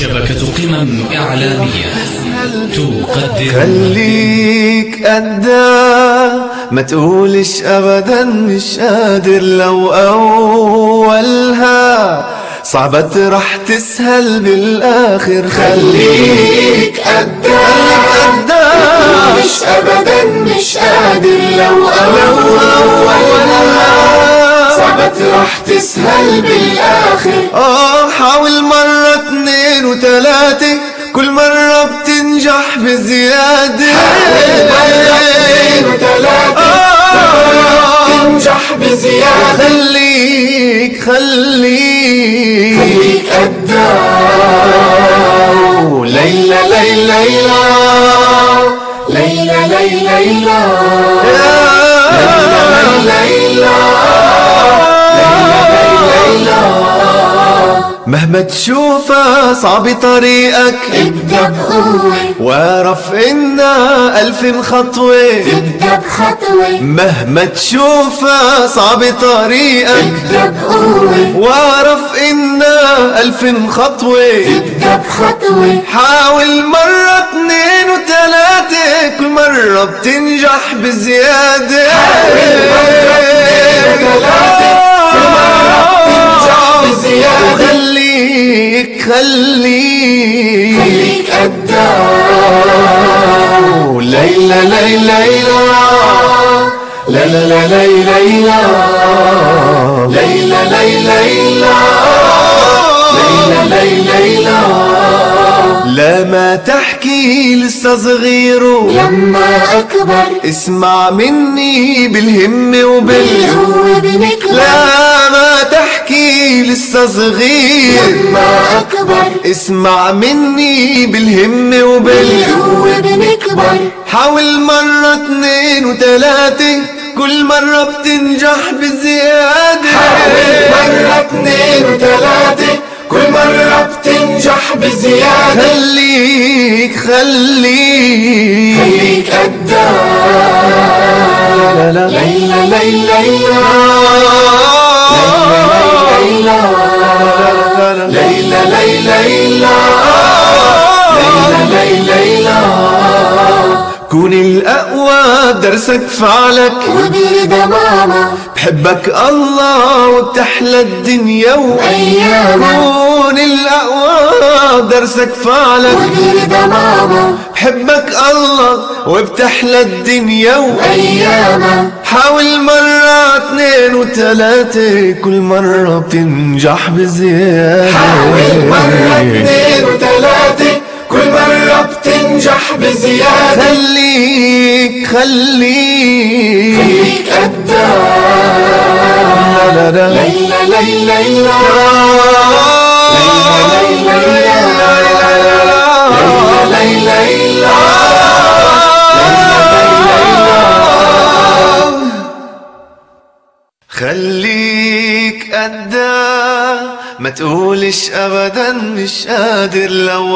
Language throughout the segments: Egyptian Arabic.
شبكة قمم إعلامية تقدم خليك قدا ما تقولش ابدا مش قادر لو اولها صعبة راح تسهل بالاخر خليك قدا مش ابدا مش قادر لو اولها صعبة راح تسهل بالاخر اه حاول مرة اتنين وتلاتة كل مرة بتنجح بزيادة مرتين وثلاثة تنجح بزيادة خليك خليك خليك قدام ليلى ليلى ليلى ليلى ليلى ليلى مهما تشوفها صعب طريقك ابدأ بقوة واعرف إنها ألف خطوة ابدأ بخطوة مهما تشوفها صعب طريقك ابدأ بقوة واعرف إنها ألف خطوة ابدأ بخطوة حاول مرة اتنين وتلاتة كل مرة بتنجح بزيادة تنجح بزيادة خليك خليك خليك قدام ليلى ليلى ليلى لا لا لا لا لا لا ليلى ليلى ليلى ليلى ليلى لا ما تحكي لسه صغير لما أكبر اسمع مني بالهم وبال بالقوة بنكبر لا ما تحكي لسه صغير لما أكبر اسمع مني بالهم وبال بالقوة بنكبر حاول مرة اتنين وتلاتة كل مرة بتنجح بزيادة مرة اتنين وتلاتة كل مرة بتنجح بزيادة خليك خليك خليك قدام لا لا ليلى ليلى ليلى ليلى ليلى ليلى ليلى كون الأقوى بدرسك فعلك وبرضا ماما بحبك الله وبتحلى الدنيا أيامك كون الأقوى بدرسك فعلك وبرضا ماما بحبك الله وبتحلى الدنيا أيامك حاول مرة اتنين وتلاتة كل مرة بتنجح بزيادة حاول مرة اتنين وتلاتة كل مرة بتنجح بزيادة خليك خليك خليك قدام لا لا لا ليلى ليلى ليلى ليلى خليك قدا ما تقولش ابدا مش قادر لو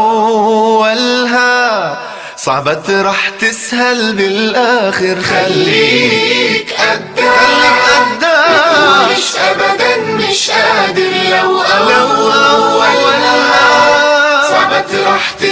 اولها صعبة راح تسهل بالاخر خليك قدام قدا مش ابدا مش قادر لو لو اولها اولها صعبة راح